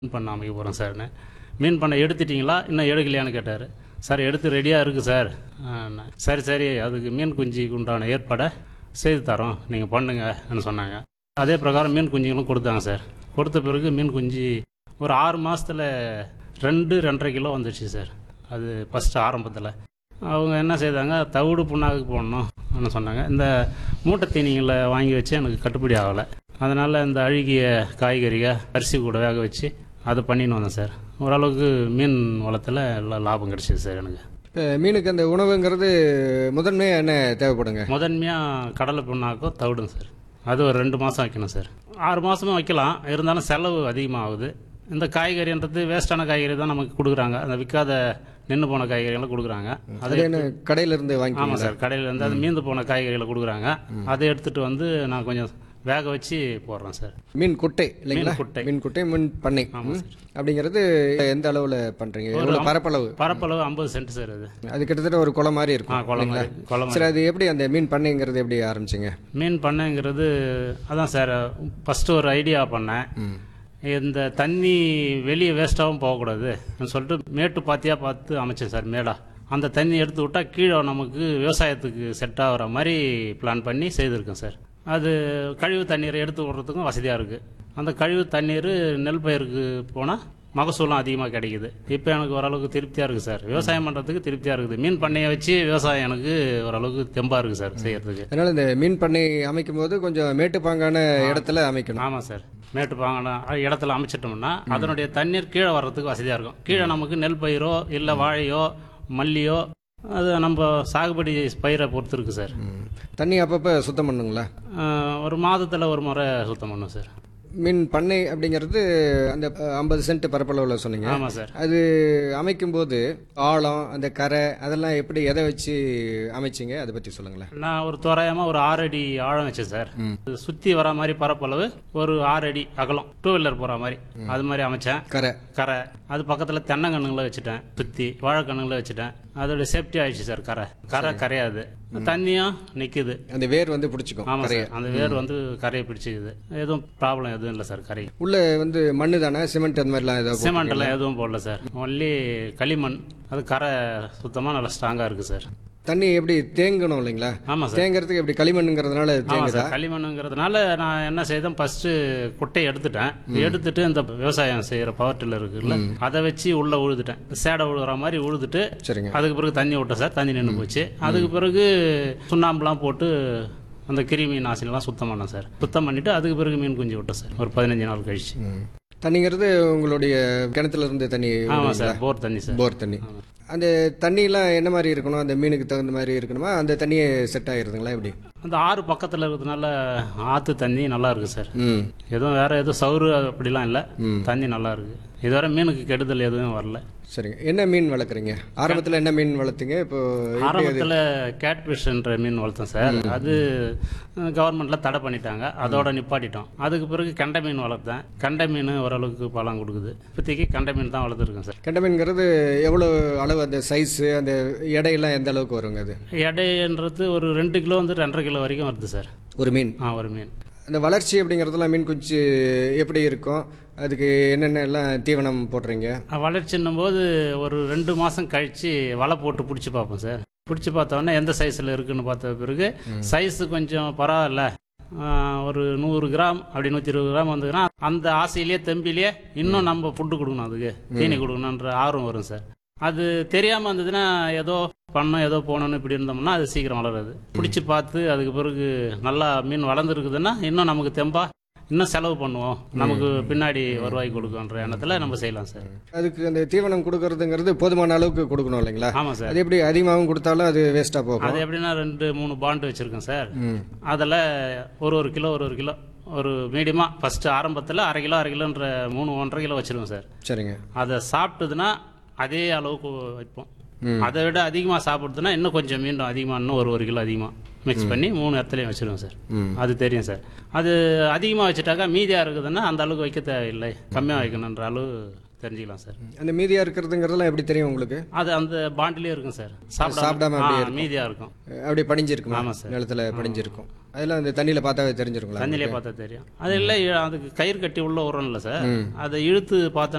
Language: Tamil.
மீன் பண்ண அமைக்க போகிறோம் சார்னு மீன் பண்ண எடுத்துட்டிங்களா இன்னும் எடுக்கலையான்னு கேட்டார் சார் எடுத்து ரெடியாக இருக்குது சார் ஆ, சரி சரி அதுக்கு மீன் குஞ்சுக்கு உண்டான ஏற்பாடை செய்து தரோம் நீங்கள் பண்ணுங்கன்னு சொன்னாங்க அதே பிரகாரம் மீன் குஞ்சுகளும் கொடுத்தாங்க சார் கொடுத்த பிறகு மீன் குஞ்சு ஒரு ஆறு மாதத்தில் ரெண்டு ரெண்டரை கிலோ வந்துடுச்சு சார் அது ஃபஸ்ட்டு ஆரம்பத்தில் அவங்க என்ன செய்தாங்க தவிடு புண்ணாக்கு போடணும்னு சொன்னாங்க இந்த மூட்டை தீனிகளை வாங்கி வச்சு எனக்கு கட்டுப்படி ஆகலை அதனால் இந்த அழுகிய காய்கறிகள் அரிசி கூட வேக வச்சு அதை பண்ணின்னு வந்தேன் சார் ஓரளவுக்கு மீன் வளத்தில் எல்லாம் லாபம் கிடைச்சிது சார் எனக்கு இப்போ மீனுக்கு அந்த உணவுங்கிறது முதன்மையாக என்ன தேவைப்படுங்க முதன்மையாக கடலை புண்ணாக்கும் தவிடுங்க சார் அது ஒரு ரெண்டு மாதம் வைக்கணும் சார் ஆறு மாதமும் வைக்கலாம் இருந்தாலும் செலவு அதிகமாகுது இந்த காய்கறின்றது வேஸ்டான காய்கறி தான் நமக்கு கொடுக்குறாங்க அந்த விற்காத நின்று போன காய்கறிகளை கொடுக்குறாங்க அது என்ன கடையில இருந்து ஆமாம் வாங்கிக்கலாம் சார் கடையில் இருந்து அது மீந்து போன காய்கறிகளை கொடுக்குறாங்க அதை எடுத்துகிட்டு வந்து நான் கொஞ்சம் வேக வச்சு போடுறேன் சார் மீன் குட்டை இல்லைங்களா மீன் குட்டை. மீன் குட்டை மீன் பண்ணை ம். அப்படிங்கிறது எந்த அளவில் பண்ணுறீங்க எவ்வளோ பரப்பளவு பரப்பளவு ஐம்பது சென்ட் சார் அது அது கிட்டத்தட்ட ஒரு குளம் மாதிரி ஆ இருக்கும் குளம் மாதிரி குளம் மாதிரி. சரி அது எப்படி அந்த மீன் பண்ணைங்கிறது எப்படி ஆரம்பிச்சிங்க மீன் பண்ணைங்கிறது அதான் சார் ஃபஸ்ட்டு ஒரு ஐடியா பண்ணேன் ம் இந்த தண்ணி வெளியே வேஸ்ட்டாகவும் போகக்கூடாதுன்னு சொல்லிட்டு மேட்டு பாத்தியாக பார்த்து அமைச்சேன் சார் மேடா அந்த தண்ணி எடுத்து விட்டால் கீழே நமக்கு விவசாயத்துக்கு செட் ஆகிற மாதிரி பிளான் பண்ணி செய்திருக்கேன் சார் அது கழிவு தண்ணீரை எடுத்து விடுறதுக்கும் வசதியாக இருக்குது அந்த கழிவு தண்ணீர் நெல் பயிருக்கு போனால் மகசூலும் அதிகமாக கிடைக்குது இப்போ எனக்கு ஓரளவுக்கு திருப்தியாக இருக்குது சார் விவசாயம் பண்ணுறதுக்கு திருப்தியாக இருக்குது மீன் பண்ணையை வச்சு விவசாயம் எனக்கு ஓரளவுக்கு தெம்பாக இருக்குது சார் செய்யறதுக்கு அதனால இந்த மீன் பண்ணை அமைக்கும் போது கொஞ்சம் மேட்டுப்பாங்கான இடத்துல அமைக்கணும் ஆமாம் சார் மேட்டு பாங்கன இடத்துல அமைச்சிட்டோம்னா அதனுடைய தண்ணீர் கீழே வர்றதுக்கு வசதியாக இருக்கும் கீழே நமக்கு நெல் பயிரோ இல்லை வாழையோ மல்லியோ அது நம்ம சாகுபடி பயிரை பொறுத்து இருக்கு சார் ம். தண்ணி அப்பப்போ சுத்தம் பண்ணுங்களா ஆஹ் ஒரு மாதத்தில் ஒரு முறை சுத்தம் பண்ணும் சார் மீன் பண்ணை அப்படிங்கிறது அந்த ஐம்பது சென்ட் பரப்பளவில் சொன்னீங்க ஆமாம் சார் அது அமைக்கும் போது ஆழம் அந்த கரை அதெல்லாம் எப்படி எதை வச்சு அமைச்சிங்க அதை பற்றி சொல்லுங்களேன் நான் ஒரு தோராயமாக ஒரு ஆறு அடி ஆழம் வச்சேன் சார் அது சுற்றி வர மாதிரி பரப்பளவு ஒரு ஆறு அடி அகலம் டூ வீலர் போகிற மாதிரி அது மாதிரி அமைச்சேன் கரை கரை அது பக்கத்தில் தென்னங்கன்றுங்களை வச்சுட்டேன் சுற்றி வாழைக்கண்ணுங்களை வச்சுட்டேன் அதோட சேஃப்டி ஆயிடுச்சு சார் கரை கரை கரையாது தண்ணியும் நிற்குது அந்த வேர் வந்து பிடிச்சிக்கும் ஆமாம் சார் அந்த வேர் வந்து கரையை பிடிச்சிக்குது எதுவும் ப்ராப்ளம் எதுவும் இல்லை சார் கரை உள்ள வந்து மண்ணு தானே சிமெண்ட் அந்த மாதிரிலாம் ஏதாவது சிமெண்ட் எல்லாம் எதுவும் போடல சார் ஒன்லி களிமண் அது கரை சுத்தமாக நல்லா ஸ்ட்ராங்காக இருக்குது சார் தண்ணி எப்படி தேங்கணும் இல்லைங்களா ஆமாம் சார் தேங்கிறதுக்கு எப்படி களிமண்ணுங்கிறதுனால ஆமாம் தேங்குதா சார் களிமண்ணுங்கிறதுனால நான் என்ன செய்தேன் ஃபர்ஸ்ட் கொட்டையை எடுத்துட்டேன் எடுத்துட்டு இந்த விவசாயம் செய்யற பவர் டில்லர் இருக்குல்ல அதை வச்சு உள்ள உழுதுட்டேன் சேடை உழுகுற மாதிரி உழுதுட்டு சரிங்க அதுக்கு பிறகு தண்ணி விட்டேன் சார் தண்ணி நின்று போச்சு அதுக்கு பிறகு சுண்ணாம்புலாம் போட்டு அந்த கிருமி நாசினிலாம் சுத்தம் பண்ணேன் சார் சுத்தம் பண்ணிட்டு அதுக்கு பிறகு மீன் குஞ்சு விட்டேன் சார் ஒரு பதினஞ்சு நாள் கழிச்சு ம். தண்ணிங்கிறது உங்களுடைய கிணத்துல இருந்து தண்ணி ஆமாம் சார் போர் தண்ணி சார் போர் தண்ணி அந்த தண்ணியெல்லாம் என்ன மாதிரி இருக்கணும் அந்த மீனுக்கு தகுந்த மாதிரி இருக்கணுமா அந்த தண்ணியே செட் ஆகிருதுங்களா எப்படி அந்த ஆறு பக்கத்தில் இருக்கிறதுனால ஆற்று தண்ணி நல்லா இருக்கு சார் ம் எதுவும் வேற எதுவும் சவுறு அப்படிலாம் இல்லை ம். தண்ணி நல்லா இருக்கு இதுவரை மீனுக்கு கெடுதல் எதுவும் வரல சரிங்க என்ன மீன் வளர்க்குறீங்க ஆரம்பத்தில் என்ன மீன் வளர்த்தீங்க இப்போ எப்படி அது ஆரம்பத்தில் கேட் ஃபிஷ்ன்ற மீன் வளர்த்தோம் சார் அது கவர்மெண்ட்ல தடை பண்ணிட்டாங்க அதோட நிப்பாட்டிட்டோம் அதுக்கு பிறகு கெண்டை மீன் வளர்த்தேன் கெண்டை மீன் ஓரளவுக்கு பழம் கொடுக்குது இப்போதைக்கு கெண்டை மீன் தான் வளர்த்துருக்கேன் சார் கெண்டை மீன்கிறது எவ்வளோ அளவு அந்த சைஸு அந்த எடையெல்லாம் எந்த அளவுக்கு வருங்க அது எடைன்றது ஒரு ரெண்டு கிலோ வந்து ரெண்டரை கிலோ வரைக்கும் வருது சார் ஒரு மீன் ஆ ஒரு மீன் அந்த வளர்ச்சி அப்படிங்கிறதுலாம் மீன் குஞ்சு எப்படி இருக்கும் அதுக்கு என்னென்ன எல்லாம் தீவனம் போடுறீங்க வளர்ச்சின்னும் போது ஒரு ரெண்டு மாதம் கழித்து வலை போட்டு பிடிச்சி பார்ப்போம் சார் பிடிச்சி பார்த்தோன்னே எந்த சைஸில் இருக்குன்னு பார்த்த பிறகு சைஸு கொஞ்சம் பரவாயில்ல ஆ, ஒரு நூறு கிராம் அப்படி நூற்றி இருபது கிராம் வந்ததுன்னா அந்த ஆசையிலேயே தெம்பிலேயே இன்னும் நம்ம ஃபுட்டு கொடுக்கணும் அதுக்கு தீனி கொடுக்கணுன்ற ஆர்வம் வரும் சார் அது தெரியாமல் இருந்ததுன்னா ஏதோ பண்ணோம் ஏதோ போனோம்னு இப்படி இருந்தோம்னா அது சீக்கிரம் வளராது பிடிச்சி பார்த்து அதுக்கு பிறகு நல்லா மீன் வளர்ந்துருக்குதுன்னா இன்னும் நமக்கு தெம்பா இன்னும் செலவு பண்ணுவோம் நமக்கு பின்னாடி வருவாய் கொடுக்குன்ற எண்ணத்தில் நம்ம செய்யலாம் சார் அதுக்கு அந்த தீவனம் கொடுக்கறதுங்கிறது போதுமான அளவுக்கு கொடுக்கணும் இல்லைங்களா ஆமாம் சார் அது எப்படி அதிகமாகவும் கொடுத்தாலும் அது வேஸ்ட்டாக போகும் அது எப்படின்னா ரெண்டு மூணு பாண்டு வச்சுருக்கேன் சார் ம் அதில் ஒரு ஒரு கிலோ ஒரு ஒரு கிலோ ஒரு மீடியமாக ஃபஸ்ட்டு ஆரம்பத்தில் அரை கிலோ அரை கிலோன்ற மூணு ஒன்றரை கிலோ வச்சுருவோம் சார் சரிங்க அதை சாப்பிட்டதுன்னா அதே அளவுக்கு வைப்போம் ம். அதை விட அதிகமாக சாப்பிடுதுன்னா இன்னும் கொஞ்சம் மீண்டும் அதிகமாக இன்னும் ஒரு ஒரு கிலோ அதிகமாக மிக்ஸ் பண்ணி மூணு இடத்துலையும் வச்சுருவோம் சார் ம் அது தெரியும் சார் அது அதிகமாக வச்சுட்டாக்கா மீதியாக இருக்குதுன்னா அந்த அளவுக்கு வைக்க தேவையில்லை கம்மியாக வைக்கணுன்ற அளவு தெரிஞ்சுக்கலாம் சார் அந்த மீதியாக இருக்கிறதுங்கிறதெல்லாம் எப்படி தெரியும் உங்களுக்கு அது அந்த பாண்டிலே இருக்கும் சார் சாப்பிடாம அப்படியே இருக்கும். மீதியாக இருக்கும் அப்படி படிஞ்சிருக்குமா ஆமாம் சார். நிலத்துல படிஞ்சிருக்கும் அதெல்லாம் அந்த தண்ணியில் பார்த்தாவே தெரிஞ்சிருங்களா தண்ணிலே பார்த்தா தெரியும் அது இல்லை அதுக்கு கயிறு கட்டி உள்ள உரம் இல்லை சார் ம். அதை இழுத்து பார்த்தா